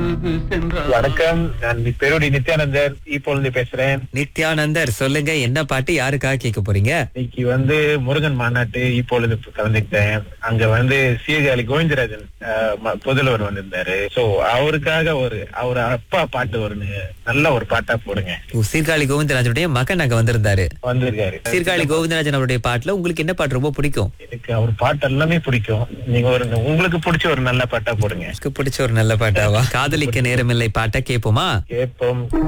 பொழுது சென்றால் வணக்கம் நான் பெருடி நித்யானந்தர் இப்பொழுது பேசுறேன் நித்யானந்தர் சொல்லுங்க என்ன பாட்டு யாருக்காக கேட்க போறீங்க இன்னைக்கு வந்து முருகன் மாநாட்டு இப்பொழுது கலந்துக்கிட்டேன் அங்க வந்து சீர்காழி கோவிந்தராஜன் அஹ், ம- முதல்வர் வந்திருந்தாரு சோ அவருக்காக ஒரு அவர் அப்பா பாட்டு ஒருன்னு நல்ல ஒரு பாட்டா போடுங்க ஓ, சீர்காழி கோவிந்தராஜனுடைய மகன் அங்க வந்திருந்தாரு வந்திருக்காரு சீர்காழி கோவிந்தராஜன் அவருடைய பாட்டுல உங்களுக்கு என்ன பாட்டு ரொம்ப பிடிக்கும் எனக்கு அவர் பாட்டு எல்லாமே பிடிக்கும் நீங்க ஒரு உங்களுக்கு பிடிச்ச ஒரு நல்ல பாட்டா போடுங்க எனக்கு பிடிச்ச ஒரு நல்ல பாட்டாவா காதலிக்க நேரமில்லை பாட்டை கேட்போமா கேட்போம்